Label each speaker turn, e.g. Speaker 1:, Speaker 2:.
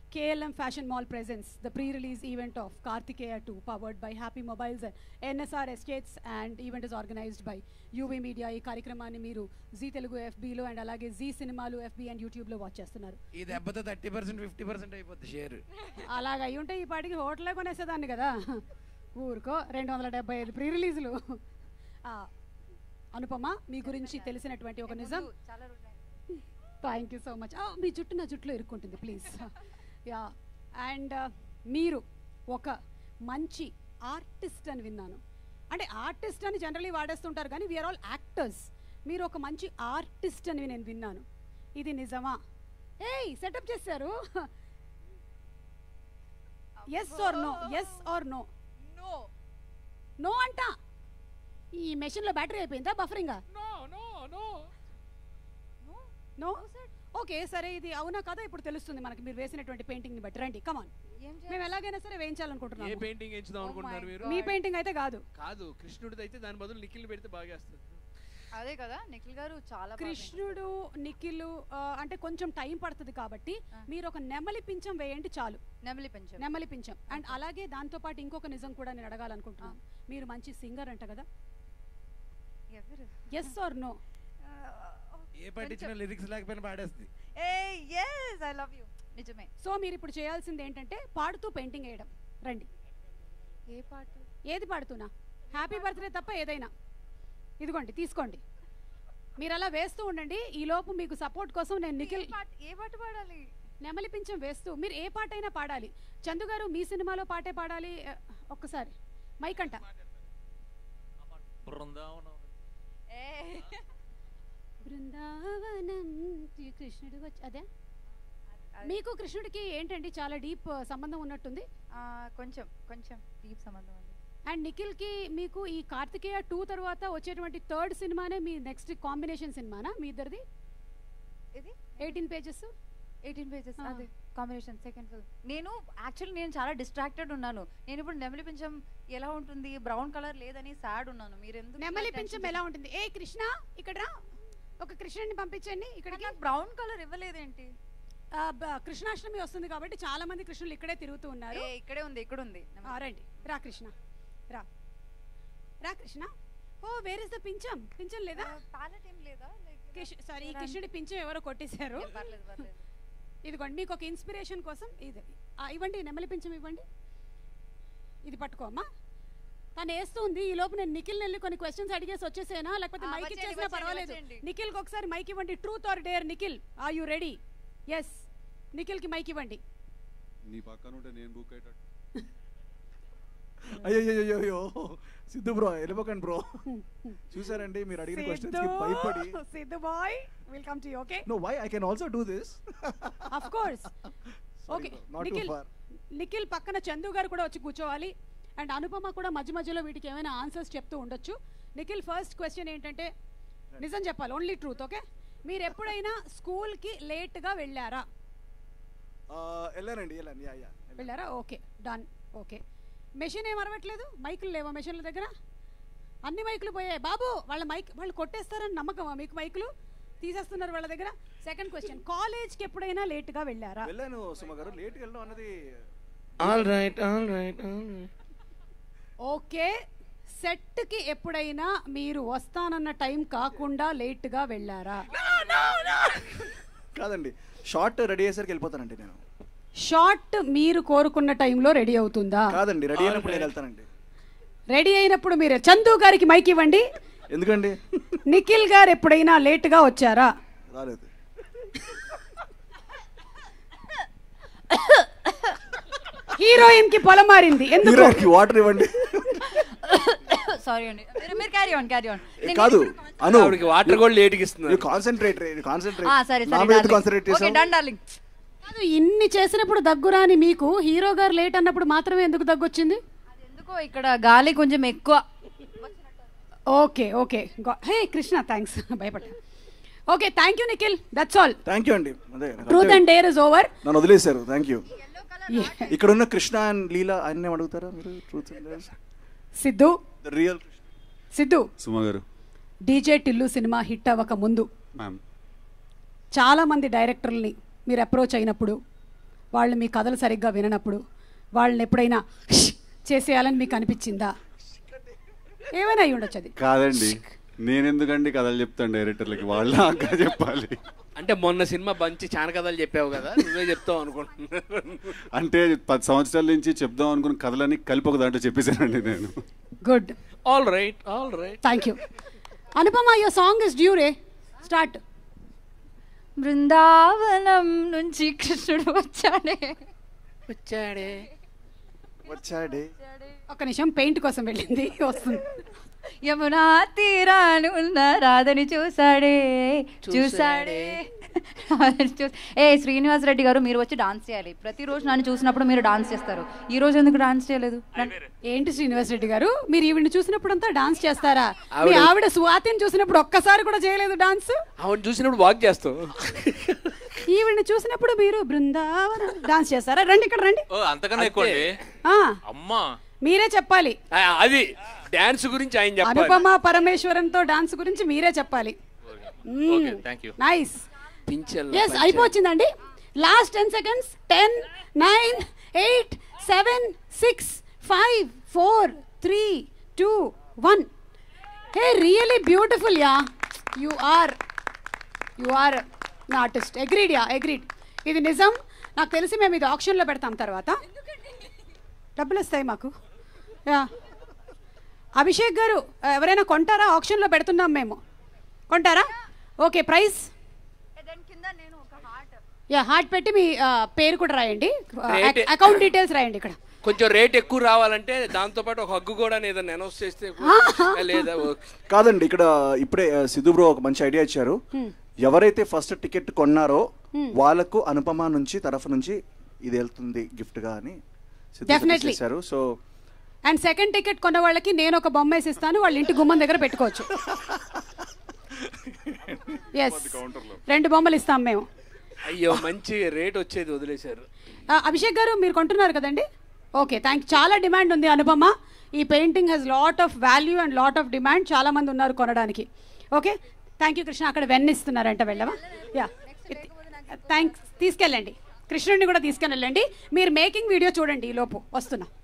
Speaker 1: KLM Fashion Mall presents the pre-release event of Kartikeya 2 powered by Happy Mobiles and NSR Estates and event is organized by UV Media. ఈ కార్యక్రమాన్ని మీరు జీ తెలుగు ఎఫ్బీలో and అలాగే Zee Cinemalu FB and యూట్యూబ్లో watch చేస్తున్నారు
Speaker 2: ఈ దెబ్బతో థర్టీ పర్సెంట్ ఫిఫ్టీ పర్సెంట్ అయిపోద్ది షేర్
Speaker 1: అలాగ అయి ఉంటే ఈ పాటికి హోటలే కొనేసేదాన్ని కదా ఊరుకో రెండు వందల డెబ్బై ఐదు ప్రీ రిలీజులు అనుపమ మీ గురించి తెలిసినటువంటి ఒక నిజం
Speaker 3: చాలా రోజులు
Speaker 1: థ్యాంక్ యూ సో మచ్ మీ జుట్టు నా జుట్టులో ఇరుక్కుంటుంది ప్లీజ్ యా అండ్ మీరు ఒక మంచి ఆర్టిస్ట్ అని విన్నాను అంటే ఆర్టిస్ట్ అని జనరలీ వాడేస్తుంటారు కానీ వీఆర్ ఆల్ యాక్టర్స్ మీరు ఒక మంచి ఆర్టిస్ట్ అని నేను విన్నాను ఇది నిజమా ఏయ్ సెటప్ చేశారు yes or no yes or no
Speaker 3: no
Speaker 1: no అంట ఈ మెషిన్లో బ్యాటరీ అయిపోయిందా బఫరింగా నో ఓకే సరే ఇది అవునా కదా ఇప్పుడు తెలుస్తుంది మనకి మీరు వేసినటువంటి పెయింటింగ్ ని బట్టి రండి కమాన్
Speaker 3: ఏం
Speaker 1: మేము ఎలాగైనా సరే
Speaker 4: ఏ
Speaker 1: వేయించాలనుకుంటున్నాము
Speaker 4: పెయింటింగ్ ఎంచుదాం
Speaker 3: Oh
Speaker 4: అనుకుంటున్నారు
Speaker 3: my
Speaker 4: మీరు
Speaker 3: God.
Speaker 1: మీ పెయింటింగ్ అయితే కాదు
Speaker 4: కాదు కృష్ణుడిది అయితే దాని బదులు నిఖిల్ పెడితే బాగా వేస్తుంది
Speaker 3: అదే కదా నిఖిల్ గారు చాలా బాగా
Speaker 1: కృష్ణుడు నిఖిలు ఆ, అంటే కొంచెం టైం పడుతుంది కాబట్టి
Speaker 3: ఆ.
Speaker 1: మీరు ఒక నెమలి పించం వేయండి చాలు
Speaker 3: నెమలి పెంచాం
Speaker 1: నెమలి పించం అండ్ అలాగే దాంతో పాటు ఇంకొక నిజం కూడా నేను అడగాలనుకుంటున్నాను మీరు మంచి సింగర్ అంట కదా
Speaker 3: ఎవరు
Speaker 1: ఎస్ ఆర్ నో
Speaker 2: ఏ పట్టించిన లిరిక్స్ లేకపోయినా పాడేస్తుంది
Speaker 3: yes I love you నిజమే
Speaker 1: సో మీరు ఇప్పుడు చేయాల్సింది ఏంటంటే పాడుతూ పెయింటింగ్ వేయడం రండి
Speaker 3: ఏ పాట
Speaker 1: ఏది పాడుతున్నా హ్యాపీ బర్త్డే తప్ప ఏదైనా ఇదిగోండి తీసుకోండి మీరు అలా వేస్తూ ఉండండి ఈ లోపు మీకు సపోర్ట్ కోసం నేను నిఖిల్
Speaker 3: ఏ పాట ఏ పాట పాడాలి
Speaker 1: నెమలి పింఛం వేస్తూ మీరు ఏ పాట అయినా పాడాలి చందు గారు మీ సినిమాలో పాటే పాడాలి ఆ, ఒక్కసారి మైక్ అంట
Speaker 5: బృందావనం
Speaker 3: ఏ
Speaker 1: బృందావనం ఈ కృష్ణుడు వచ్చి అదే
Speaker 3: అది-
Speaker 1: మీకు కృష్ణుడికి ఏంటండి చాలా డీప్ సంబంధం ఉన్నట్టుంది
Speaker 3: ఆ, కొంచెం కొంచెం డీప్ సంబంధం ఉంది
Speaker 1: అండ్ నిఖిల్కి మీకు ఈ కార్తికేయ టూ తర్వాత వచ్చేటువంటి థర్డ్ సినిమానే మీ నెక్స్ట్ కాంబినేషన్ సినిమానా మీ ఇద్దరిది
Speaker 3: ఇది
Speaker 1: ఎయిటీన్ పేజెస్
Speaker 3: ఎయిటీన్ పేజెస్
Speaker 1: ఆ.
Speaker 3: అదే కాంబినేషన్ సెకండ్ ఫిల్మ్ నేను యాక్చువల్లీ నేను చాలా డిస్ట్రాక్టెడ్ ఉన్నాను నేను ఇప్పుడు నెమలి పింఛం ఎలా ఉంటుంది బ్రౌన్ కలర్ లేదని సాడ్ ఉన్నాను మీరు ఎందుకు
Speaker 1: నెమలి పింఛం ఎలా ఉంటుంది ఏ కృష్ణ ఇక్కడ రా. ఒక కృష్ణుడిని పంపించండి ఇక్కడికి
Speaker 3: బ్రౌన్ కలర్ ఇవ్వలేదేంటి
Speaker 1: ఆ, బ- కృష్ణాష్టమి వస్తుంది కాబట్టి చాలా మంది కృష్ణులు ఇక్కడే తిరుగుతూ ఉన్నారు
Speaker 3: ఏ ఇక్కడే ఉంది ఇక్కడ ఉంది
Speaker 1: ఆ, రండి రా కృష్ణ రా రా Krishna oh where is the పింఛం పింఛం లేదా
Speaker 3: ప్యాలెట్ ఏం లేదా
Speaker 1: కృష్ణ సారీ ఈ కృష్ణుడి పింఛం ఎవరో కొట్టేశారు
Speaker 3: పర్లేదు పర్లేదు
Speaker 1: ఇదిగోండి మీకు ఒక ఇన్స్పిరేషన్ కోసం ఇది ఆ, ఇవ్వండి నెమలి పింఛం ఇవ్వండి ఇది పట్టుకో అమ్మా తను వేస్తుంది ఈ లోపు నేను నిఖిల్ వెళ్ళి కొన్ని క్వశ్చన్స్ అడిగేసి వచ్చేసేనా లేకపోతే
Speaker 3: ఆ,
Speaker 1: మైక్
Speaker 3: వచ్చేయండి,
Speaker 1: ఇచ్చేసినా
Speaker 3: వచ్చేయండి,
Speaker 1: పర్వాలేదు
Speaker 3: వచ్చేయండి.
Speaker 1: నిఖిల్కి ఒకసారి మైక్ ఇవ్వండి truth or dare Nikhil are you ready yes నిఖిల్కి మైక్ ఇవ్వండి
Speaker 6: నీ పక్కన ఉంటే నేను బుక్ అయ్యేటట్టు అయ్యో సిద్ధు బ్రో వెళ్ళిపోకండి బ్రో చూసారండి మీరు అడిగిన క్వశ్చన్స్ కి భయపడి
Speaker 1: Siddhu boy welcome to okay
Speaker 6: no why I can also do this
Speaker 1: of course okay
Speaker 6: not too
Speaker 1: Nikhil
Speaker 6: far
Speaker 1: Nikhil పక్కన చందు గారు కూడా వచ్చి కూర్చోవాలి అండ్ అనుపమ కూడా మధ్య మధ్యలో వీటికి ఏమైనా ఆన్సర్స్ చెప్తూ ఉండొచ్చు నిఖిల్ ఫస్ట్ క్వశ్చన్ ఏంటంటే నిజం చెప్పాలి ఓన్లీ ట్రూత్ ఓకే మీరు ఎప్పుడైనా స్కూల్కి లేట్గా వెళ్ళారా
Speaker 6: వెళ్ళానండి వెళ్ళాను యా యా
Speaker 1: వెళ్ళారా ఓకే డన్ ఓకే మెషిన్ ఏం అరవట్లేదు మైకులు లేవా మెషిన్ల దగ్గర అన్ని మైకులు పోయాయి బాబు వాళ్ళ మైక్ వాళ్ళు కొట్టేస్తారని నమ్మకమా మీకు మైకులు తీసేస్తున్నారు వాళ్ళ దగ్గర సెకండ్ క్వశ్చన్ కాలేజ్కి ఎప్పుడైనా లేట్గా వెళ్ళారా
Speaker 6: వెళ్ళాను సుమ గారు లేట్ వెళ్ళడం అన్నది
Speaker 2: all right all right all right
Speaker 1: okay సెట్కి ఎప్పుడైనా మీరు వస్తానన్న టైం కాకుండా లేట్గా వెళ్ళారా
Speaker 6: కాదండి షార్ట్ రెడీ అయ్యేసరికి వెళ్ళిపోతానండి నేను
Speaker 1: షార్ట్ మీరు కోరుకున్న టైంలో రెడీ అవుతుందా
Speaker 6: కాదండి రెడీ అయినప్పుడు నేను వెళ్తానండి
Speaker 1: రెడీ అయినప్పుడు మీరు చందు గారికి మైక్ ఇవ్వండి
Speaker 6: ఎందుకండి
Speaker 1: నిఖిల్ గారు ఎప్పుడైనా లేట్గా వచ్చారా
Speaker 6: రాలేదు
Speaker 1: హీరోయిన్ కి పొలం మారింది ఎందుకు
Speaker 6: హీరోకి వాటర్ ఇవ్వండి
Speaker 3: సారీ అండి మీరు మీరు క్యారీ ఆన్ క్యారీ ఆన్
Speaker 6: ఏ, కాదు అను
Speaker 4: ఆవిడకి వాటర్ కూడా లేట్కి ఇస్తున్నారు
Speaker 6: కాన్సెంట్రేట్ కాన్సెంట్రేట్
Speaker 3: సరే
Speaker 6: నా
Speaker 3: సరే
Speaker 6: మీద
Speaker 3: darling.
Speaker 6: కాన్సన్ట్రేట్
Speaker 3: ఓకే
Speaker 6: చేసాం
Speaker 3: డన్ డార్లింగ్
Speaker 1: కాదు ఇన్ని చేసినప్పుడు దగ్గురాని మీకు హీరో గారు లేట్ అన్నప్పుడు మాత్రమే ఎందుకు దగ్గొచ్చింది
Speaker 3: అది ఎందుకో ఇక్కడ గాలి కొంచెం ఎక్కువ
Speaker 1: okay okay hey Krishna thanks భయపడ్డా okay thank you Nikhil that's all
Speaker 6: thank you అండి అదే నాకు
Speaker 1: ట్రూత్
Speaker 6: అర్థమైంది.
Speaker 1: అండ్ డేర్ ఇస్ ఓవర్
Speaker 6: నన్ను వదిలేశారు థ్యాంక్ యూ ఇక్కడ ఉన్న కృష్ణ అండ్ లీలా అన్నీ అడుగుతారా మీరు truth
Speaker 1: Siddhu
Speaker 6: the real
Speaker 1: Siddhu
Speaker 6: Suma garu
Speaker 1: DJ Tillu cinema hit అవ్వక ముందు
Speaker 6: మ్యామ్
Speaker 1: చాలా మంది డైరెక్టర్లని మీరు అప్రోచ్ అయినప్పుడు వాళ్ళు మీ కథలు సరిగ్గా విననప్పుడు వాళ్ళని ఎప్పుడైనా చేసేయాలని మీకు అనిపించిందా ఏమైనా అయి ఉండొచ్చు అది
Speaker 5: కాదండి నేనెందుకండి కథలు చెప్తాను డైరెక్టర్లకి వాళ్ళ అక్క చెప్పాలి
Speaker 4: అంటే మొన్న సినిమా మంచి చాలా కథలు చెప్పావు కదా నువ్వే చెప్తావు అనుకుంటున్నాను
Speaker 5: అంటే పది సంవత్సరాల నుంచి చెప్దాం అనుకున్న కథలన్నీ కలిపి ఒక దాంట్లో చెప్పేశానండి నేను
Speaker 1: good
Speaker 4: all right all right
Speaker 1: thank you Anupama your song is డ్యూ రే స్టార్ట్
Speaker 3: బృందావనం నుంచి కృష్ణుడు వచ్చాడే
Speaker 4: వచ్చాడే
Speaker 6: వచ్చాడే
Speaker 1: ఒక్క నిమిషం పెయింట్ కోసం వెళ్ళింది వస్తుంది
Speaker 3: యమునా తీరాను ఉన్న రాధని చూసాడే చూసాడే రాధని చూ ఏ శ్రీనివాస్ రెడ్డి గారు మీరు వచ్చి డాన్స్ చేయాలి ప్రతిరోజు నన్ను చూసినప్పుడు మీరు డాన్స్ చేస్తారు ఈ రోజు ఎందుకు డాన్స్ చేయలేదు నన్ను-
Speaker 1: ఏంటి శ్రీనివాస్ రెడ్డి గారు మీరు ఈవిడ్ని చూసినప్పుడు అంతా డాన్స్ చేస్తారా మీ
Speaker 4: ఆవిడ-
Speaker 1: ఆవిడ స్వాతిని చూసినప్పుడు ఒక్కసారి కూడా చేయలేదు డాన్స్
Speaker 4: ఆవిడ చూసినప్పుడు వాక్ చేస్తావు
Speaker 1: ఈవిడ్ని చూసినప్పుడు మీరు బృందావనం డాన్స్ చేస్తారా రండి ఇక్కడ రండి
Speaker 7: ఓ అంతకన్నా ఎక్కువ అండి
Speaker 1: ఆ,
Speaker 7: అమ్మా
Speaker 1: మీరే చెప్పాలి
Speaker 4: ఆ, అది డాన్స్ గురించి ఆయన చెప్పాలి
Speaker 1: అనుపమ పరమేశ్వరంతో డాన్స్ గురించి మీరే చెప్పాలి
Speaker 7: ఓకే థ్యాంక్ యూ
Speaker 1: నైస్
Speaker 4: పింఛల్
Speaker 1: ఎస్ అయిపోవచ్చిందండి last ten seconds ten nine eight seven six five four three two one hey really beautiful yeah you are you are artist agreed yeah agreed ఇది నిజం నాకు తెలిసి మేము ఇది ఆప్షన్లో పెడతాం తర్వాత డబ్బులు వస్తాయి మాకు యా అభిషేక్ గారు ఎవరైనా కొంటారా ఆప్షన్లో పెడుతున్నాం మేము కొంటారా ఓకే ప్రైస్ యా హార్ట్ పెట్టి మీ ఆ, పేరు కూడా రాయండి
Speaker 4: Rate-
Speaker 1: అకౌంట్ డీటెయిల్స్ రాయండి ఇక్కడ
Speaker 4: కొంచెం రేట్ ఎక్కువ రావాలంటే దాంతో పాటు ఒక హగ్గు కూడా ఏదైనా అనౌన్స్ చేస్తే లేదా ఓకే.
Speaker 6: కాదండి ఇక్కడ ఇప్పుడే ఆ, సిద్ధు బ్రో ఒక మంచి ఐడియా ఇచ్చారు ఎవరైతే ఫస్ట్ టికెట్ కొన్నారో వాళ్ళకు అనుపమ నుంచి తరఫు నుంచి ఇది వెళ్తుంది గిఫ్ట్ గా అని సిద్ధు
Speaker 1: Definitely.
Speaker 6: చేశారు సో
Speaker 1: అండ్ సెకండ్ టికెట్ కొన్న వాళ్ళకి నేను ఒక బొమ్మ వేసి ఇస్తాను వాళ్ళ ఇంటి గుమ్మం దగ్గర పెట్టుకోవచ్చు ఎస్ రెండు బొమ్మలు ఇస్తాం మేము
Speaker 4: అయ్యో మంచి రేట్ వచ్చేది వదిలేశారు
Speaker 1: ఆ, అభిషేక్ గారు మీరు కొంటున్నారు కదండి ఓకే థ్యాంక్ చాలా డిమాండ్ ఉంది అనుపమ ఈ painting has lot of value and lot of demand చాలా మంది ఉన్నారు కొనడానికి ఓకే థ్యాంక్ యూ కృష్ణ అక్కడ వెన్నిస్తున్నారంట వెళ్ళవా యా థ్యాంక్స్ తీసుకెళ్ళండి కృష్ణుడిని కూడా తీసుకెళ్ళండి మీరు మేకింగ్ వీడియో చూడండి ఈ లోపు వస్తున్నా